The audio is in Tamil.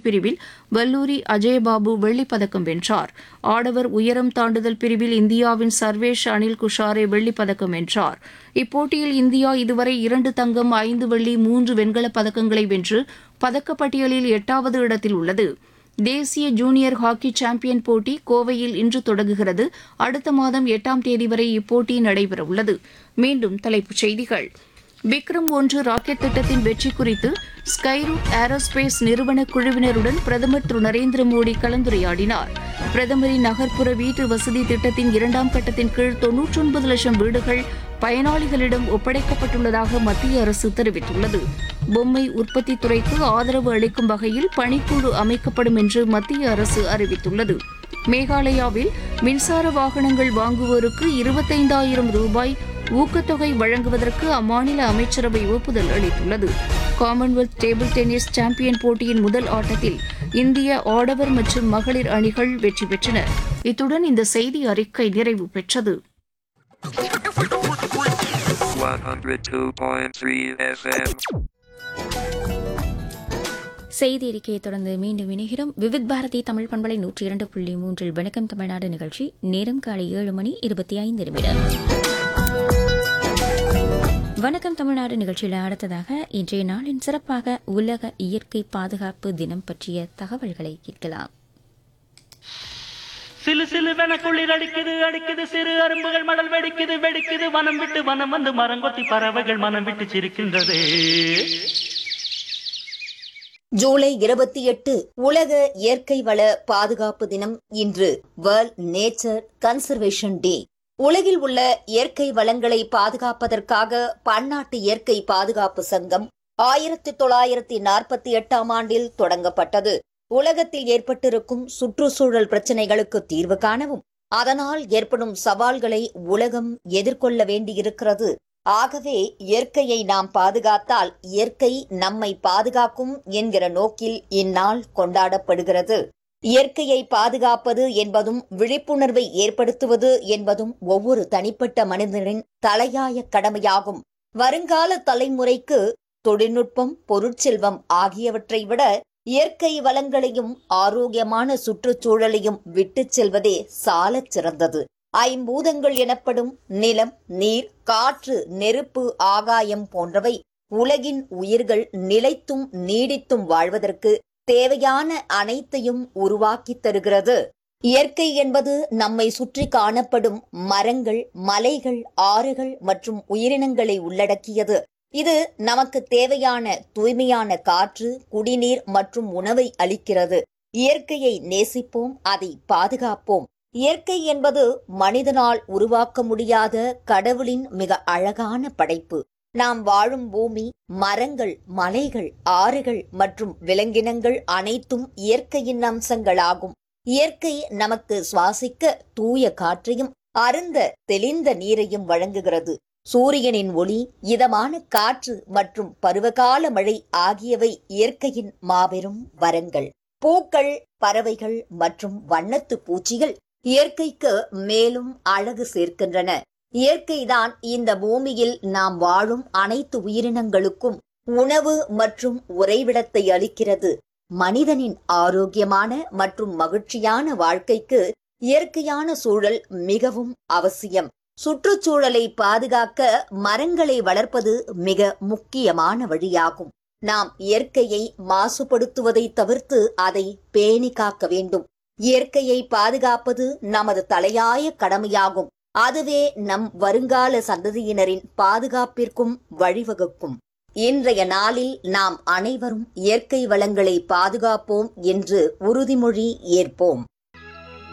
பிரிவில் வல்லூரி அஜயபாபு வெள்ளிப் பதக்கம் வென்றார் ஆடவர் உயரம் தாண்டுதல் பிரிவில் இந்தியாவின் சர்வேஷ் அனில் குஷாரே வெள்ளிப் பதக்கம் வென்றார் இப்போட்டியில் இந்தியா இதுவரை இரண்டு தங்கம் ஐந்து வெள்ளி மூன்று வெண்கலப் பதக்கங்களை வென்று பதக்கப்பட்டியலில் எட்டாவது இடத்தில் உள்ளது தேசிய ஜூனியர் ஹாக்கி சாம்பியன் போட்டி கோவையில் இன்று தொடங்குகிறது அடுத்த மாதம் எட்டாம் தேதி வரை இப்போட்டி நடைபெறவுள்ளது மீண்டும் தலைப்புச் செய்திகள் விக்ரம் ஒன்று ராக்கெட் திட்டத்தின் வெற்றி குறித்து ஸ்கைரூட் ஏரோஸ்பேஸ் நிறுவன குழுவினருடன் பிரதமர் திரு நரேந்திர மோடி கலந்துரையாடினார் பிரதமரின் நகர்ப்புற வீட்டு வசதி திட்டத்தின் இரண்டாம் கட்டத்தின் கீழ் தொன்னூற்றொன்பது லட்சம் வீடுகள் பயனாளிகளிடம் ஒப்படைக்கப்பட்டுள்ளதாக மத்திய அரசு தெரிவித்துள்ளது பொம்மை உற்பத்தி துறைக்கு ஆதரவு அளிக்கும் வகையில் பணிக்குழு அமைக்கப்படும் என்று மத்திய அரசு அறிவித்துள்ளது மேகாலயாவில் மின்சார வாகனங்கள் வாங்குவோருக்கு இருபத்தைந்தாயிரம் ரூபாய் ஊக்கத்தொகை வழங்குவதற்கு அம்மாநில அமைச்சரவை ஒப்புதல் அளித்துள்ளது காமன்வெல்த் டேபிள் டென்னிஸ் சாம்பியன் போட்டியின் முதல் ஆட்டத்தில் இந்திய ஆடவர் மற்றும் மகளிர் அணிகள் வெற்றி பெற்றன இத்துடன் இந்த செய்தி அறிக்கை நிறைவு பெற்றது 102.3 FM. செய்தி அறிக்கையை தொடர்ந்து மீண்டும் இணைகிறோம் விவித் பாரதி தமிழ் பண்பலை நூற்றி இரண்டு புள்ளி மூன்றில் வணக்கம் தமிழ்நாடு நிகழ்ச்சி நேரம் காலை ஏழு மணி இருபத்தி ஐந்து நிமிடம் வணக்கம் தமிழ்நாடு நிகழ்ச்சியில் அடுத்ததாக இன்றைய நாளின் சிறப்பாக உலக இயற்கை பாதுகாப்பு தினம் பற்றிய தகவல்களை கேட்கலாம் சிலு சிலுவென குளிர் அடிக்குது அடிக்குது சிறு அரும்புகள் மடல் வெடிக்குது வெடிக்குது வனம் விட்டு வனம் வந்து மரங்கொத்தி பறவைகள் மனம் விட்டு சிரிக்கின்றதே ஜூலை இருபத்தி எட்டு உலக இயற்கை வள பாதுகாப்பு தினம் இன்று வேர்ல்ட் நேச்சர் கன்சர்வேஷன் டே உலகில் உள்ள இயற்கை வளங்களை பாதுகாப்பதற்காக பன்னாட்டு இயற்கை பாதுகாப்பு சங்கம் ஆயிரத்தி தொள்ளாயிரத்தி நாற்பத்தி எட்டாம் ஆண்டில் தொடங்கப்பட்டது உலகத்தில் ஏற்பட்டிருக்கும் சுற்றுச்சூழல் பிரச்சினைகளுக்கு தீர்வு காணவும் அதனால் ஏற்படும் சவால்களை உலகம் எதிர்கொள்ள வேண்டியிருக்கிறது ஆகவே இயற்கையை நாம் பாதுகாத்தால் இயற்கை நம்மை பாதுகாக்கும் என்கிற நோக்கில் இந்நாள் கொண்டாடப்படுகிறது இயற்கையை பாதுகாப்பது என்பதும் விழிப்புணர்வை ஏற்படுத்துவது என்பதும் ஒவ்வொரு தனிப்பட்ட மனிதனின் தலையாய கடமையாகும் வருங்கால தலைமுறைக்கு தொழில்நுட்பம் பொருட்செல்வம் ஆகியவற்றை விட இயற்கை வளங்களையும் ஆரோக்கியமான சுற்றுச்சூழலையும் விட்டுச் செல்வதே சாலச் சிறந்தது ஐம்பூதங்கள் எனப்படும் நிலம் நீர் காற்று நெருப்பு ஆகாயம் போன்றவை உலகின் உயிர்கள் நிலைத்தும் நீடித்தும் வாழ்வதற்கு தேவையான அனைத்தையும் உருவாக்கித் தருகிறது இயற்கை என்பது நம்மை சுற்றி காணப்படும் மரங்கள் மலைகள் ஆறுகள் மற்றும் உயிரினங்களை உள்ளடக்கியது இது நமக்கு தேவையான தூய்மையான காற்று குடிநீர் மற்றும் உணவை அளிக்கிறது இயற்கையை நேசிப்போம் அதை பாதுகாப்போம் இயற்கை என்பது மனிதனால் உருவாக்க முடியாத கடவுளின் மிக அழகான படைப்பு நாம் வாழும் பூமி மரங்கள் மலைகள் ஆறுகள் மற்றும் விலங்கினங்கள் அனைத்தும் இயற்கையின் அம்சங்களாகும் இயற்கை நமக்கு சுவாசிக்க தூய காற்றையும் அருந்த தெளிந்த நீரையும் வழங்குகிறது சூரியனின் ஒளி இதமான காற்று மற்றும் பருவகால மழை ஆகியவை இயற்கையின் மாபெரும் வரங்கள் பூக்கள் பறவைகள் மற்றும் வண்ணத்து பூச்சிகள் இயற்கைக்கு மேலும் அழகு சேர்க்கின்றன இயற்கைதான் இந்த பூமியில் நாம் வாழும் அனைத்து உயிரினங்களுக்கும் உணவு மற்றும் உறைவிடத்தை அளிக்கிறது மனிதனின் ஆரோக்கியமான மற்றும் மகிழ்ச்சியான வாழ்க்கைக்கு இயற்கையான சூழல் மிகவும் அவசியம் சுற்றுச்சூழலை பாதுகாக்க மரங்களை வளர்ப்பது மிக முக்கியமான வழியாகும் நாம் இயற்கையை மாசுபடுத்துவதை தவிர்த்து அதை பேணி காக்க வேண்டும் இயற்கையை பாதுகாப்பது நமது தலையாய கடமையாகும் அதுவே நம் வருங்கால சந்ததியினரின் பாதுகாப்பிற்கும் வழிவகுக்கும் இன்றைய நாளில் நாம் அனைவரும் இயற்கை வளங்களை பாதுகாப்போம் என்று உறுதிமொழி ஏற்போம்